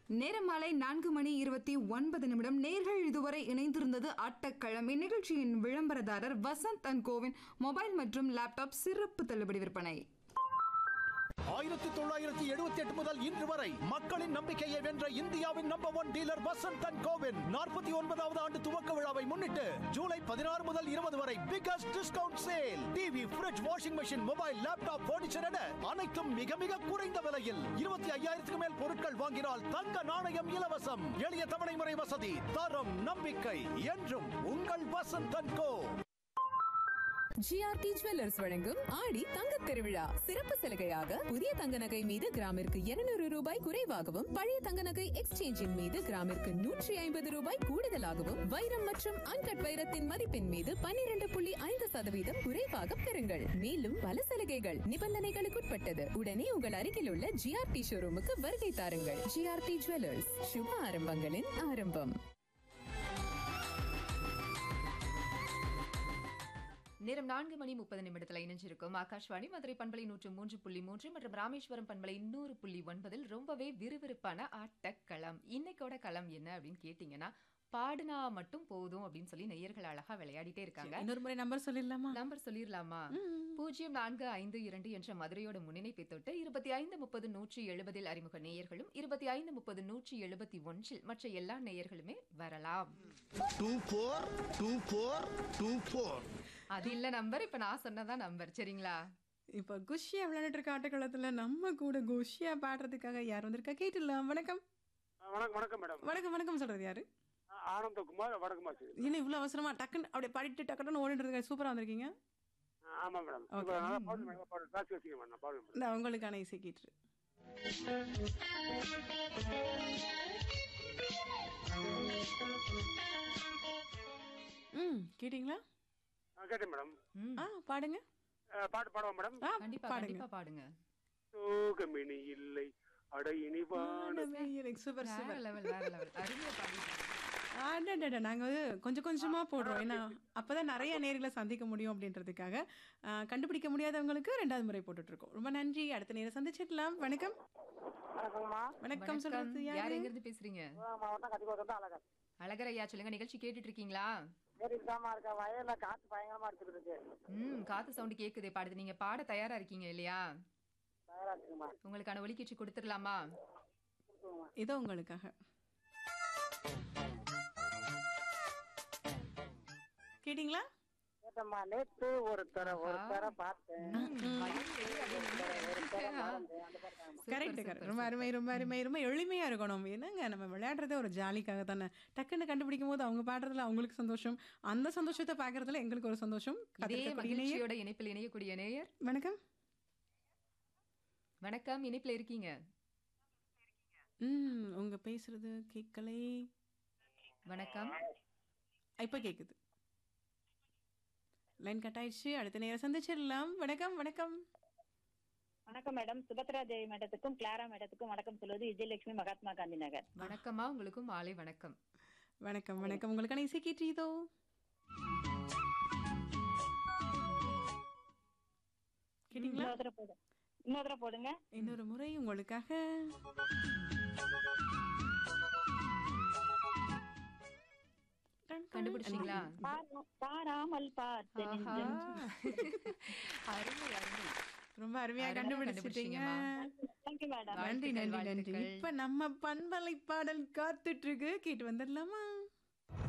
நேரம் மாலை நான்கு மணி இருபத்தி ஒன்பது நிமிடம் நேர்கள் இதுவரை இணைந்திருந்தது ஆட்டக்களம் இந்நிகழ்ச்சியின் விளம்பரதாரர் வசந்த் அண்ட் கோவின் மொபைல் மற்றும் லேப்டாப் சிறப்பு தள்ளுபடி விற்பனை ஆயிரத்தி தொள்ளாயிரத்தி எழுபத்தி எட்டு முதல் இன்று வரை மக்களின் நம்பிக்கையை வென்ற இந்தியாவின் number one dealer Vasanth and கோவின் நாற்பத்தி ஒன்பதாவது ஆண்டு துவக்க விழாவை முன்னிட்டு ஜூலை பதினாறு முதல் இருபது வரை biggest discount sale TV fridge washing machine mobile laptop furniture என அனைத்தும் மிக மிக குறைந்த விலையில் இருபத்தி ஐயாயிரத்துக்கு மேல் பொருட்கள் வாங்கினால் தங்க நாணயம் இலவசம் எளிய தவணை முறை வசதி தரம் நம்பிக்கை என்றும் உங்கள் Vasanth and co GRT jewellers வழங்கும் ஆடி தங்கத் திருவிழா சிறப்பு சலுகையாக புதிய தங்க நகை மீது கிராமிற்கு 200 ரூபாய் குறைவாகவும் பழைய தங்க நகை எக்ஸ்சேஞ்சின் மீது கிராமிற்கு நூற்றி ஐம்பது ரூபாய் கூடுதலாகவும் வைரம் மற்றும் அன்கட் வைரத்தின் மதிப்பின் மீது 12.5% புள்ளி ஐந்து சதவீதம் குறைவாக பெறுங்கள் மேலும் பல சலுகைகள் நிபந்தனைகளுக்குட்பட்டது உடனே உங்கள் அருகில் உள்ள ஜிஆர்டி ஷோரூமுக்கு வருகை தாருங்கள் ஜிஆர்டி ஜுவல்லர்ஸ் சுப ஆரம்பங்களின் ஆரம்பம் நேரம் நான்கு மணி முப்பது நிமிடத்துல இணைஞ்சிருக்கும் ஆகாஷ்வாணி மதுரை பண்பலை நூற்று மூன்று புள்ளி மூன்று மற்றும் ராமேஸ்வரம் பண்பலை நூறு புள்ளி ஒன்பதில் ரொம்பவே விறுவிறுப்பான ஆட்டக்களம் இன்னைக்கோட களம் என்ன அப்படின்னு கேட்டீங்கன்னா பாடுனா மட்டும் போதும் அப்படின்னு சொல்லி நெய்யர்கள் அழகா விளையாடிட்டே இருக்காங்க இன்னொரு முறை நம்பர் சொல்லிடலாமா நம்பர் சொல்லிடலாமா பூஜ்ஜியம் நான்கு ஐந்து இரண்டு என்ற மதுரையோட முன்னிணைப்பை தொட்டு இருபத்தி ஐந்து முப்பது நூற்றி எழுபதில் அறிமுக நேயர்களும் இருபத்தி ஐந்து முப்பது நூற்றி எழுபத்தி ஒன்றில் மற்ற எல்லா நேயர்களுமே வரலாம் two four two four two four அது இல்ல நம்பர் இப்ப நான் சொன்னதான் நம்பர் சரிங்களா இப்போ குஷியா விளையாடிட்டு இருக்க ஆட்டக்களத்துல நம்ம கூட குஷியா பாடுறதுக்காக யார் வந்திருக்கா கேட்டுடலாம் வணக்கம் ஆ, வணக்கம் வணக்கம் மேடம் வணக்கம் வணக்கம் சொல்றது யாரு ஆ, ஆனந்தகுமார் வடக்குமாசி என்ன இவ்வளவு அவசரமா டக்குன்னு அப்படியே பாடிட்டு டக்குன்னு ஓடிட்டு இருக்க சூப்பரா வந்திருக்கீங்க ஆமா மேடம் Okay. இப்ப நல்லா பாடுங்க மேடம் பாடுங்க பேசி வச்சுக்க மேடம் நான் பாடுங்க மேடம் இந்த உங்களுக்கான இசை கீற்று ம் கேட்டிங்களா ஆ, கேட்டேன் மேடம் ம், ஆ பாடுங்க ஆ, பாட்டு பாடுவோம் மேடம் ஆ கண்டிப்பா பாடுங்க கண்டிப்பா பாடுங்க தூகமினி இல்லை அட இனிவான எனக்கு சூப்பர் வேற சூப்பர் லெவல் வேற லெவல் அருமையா பாடிட்டீங்க அடடட நாங்க வந்து கொஞ்சம் கொஞ்சமா போடுறோம் ஏன்னா அப்பதான் நிறைய நேர்களை சந்திக்க முடியும் அப்படின்றதுக்காக ஆ, கண்டுபிடிக்க முடியாதவங்களுக்கு ரெண்டாவது முறை போட்டுட்டு இருக்கோம் ரொம்ப நன்றி அடுத்த நேரம் சந்திச்சிடலாம் வணக்கம் வணக்கம்மா வணக்கம் சொல்றது யார் யாரு எங்க இருந்து பேசுறீங்க மாவட்டம் கத்திக்கோட்டம் தான் அழகா அழகர் ஐயா சொல்லுங்க நிகழ்ச்சி கேட்டுட்டு இருக்கீங்களா சரிதாமா இருக்க வயல்ல காத்து பயங்கரமா இருக்குது ம் காத்து சவுண்ட் கேக்குதே பாடுது நீங்க பாட தயாரா இருக்கீங்க இல்லையா தயாரா இருக்குமா உங்களுக்கான ஒலிக்கீச்சு கொடுத்துடலாமா இதோ உங்களுக்காக கேட்டிங்களா கேட்டம்மா நேற்று ஒருத்தர ஒருத்தர பார்த்தேன் கரெக்ட் கரெக்ட் ரொம்ப அருமை ரொம்ப அருமை ரொம்ப எளிமையா இருக்கணும் என்னங்க நம்ம விளையாடுறதே ஒரு ஜாலிக்காக தானே டக்குன்னு கண்டுபிடிக்கும் போது அவங்க பாடுறதுல அவங்களுக்கு சந்தோஷம் அந்த சந்தோஷத்தை பார்க்கறதுல எங்களுக்கு ஒரு சந்தோஷம் இதே காத்திருக்கக்கூடிய நேயர். மகிழ்ச்சியோட இணைப்பில் இணையக்கூடிய நேயர் வணக்கம் வணக்கம் இணைப்பில் இருக்கீங்க ம் உங்க பேசுறது கேட்கலை வணக்கம் இப்போ கேக்குது லைன் கட் ஆயிடுச்சு அடுத்த நேரம் சந்திச்சிடலாம் வணக்கம் வணக்கம் வணக்கம் மேடம் சுபத்ரா தேவி மேடத்துக்கும் கிளாரா மேடத்துக்கும் வணக்கம் சொல்வது விஜயலட்சுமி மகாத்மா காந்தி நகர் வணக்கமா உங்களுக்கும் மாலை வணக்கம் வணக்கம் வணக்கம் உங்களுக்கான இசை கேட்டு இதோ கேட்டீங்களா இன்னொரு தடவை போடுங்க இன்னொரு தடவை போடுங்க இன்னொரு முறை உங்களுக்காக டன் டன். கண்டுபிடிச்சீங்களா பாரா- பாராமல் பார்த்து ஆஹா. நெஞ்சம். அருமை அருமை ரொம்ப அருமையா அருமையா கண்டுபிடிச்சிட்டீங்க கண்டுபிடிச்சீங்கம்மா. தேங்க்யூ மேடம் நன்றி வாழ்த்துக்கள், நன்றி நன்றி வாழ்த்துக்கள். இப்ப நம்ம பண்பலை பாடல் காத்துட்டு இருக்கு கேட்டு வந்துடலாமா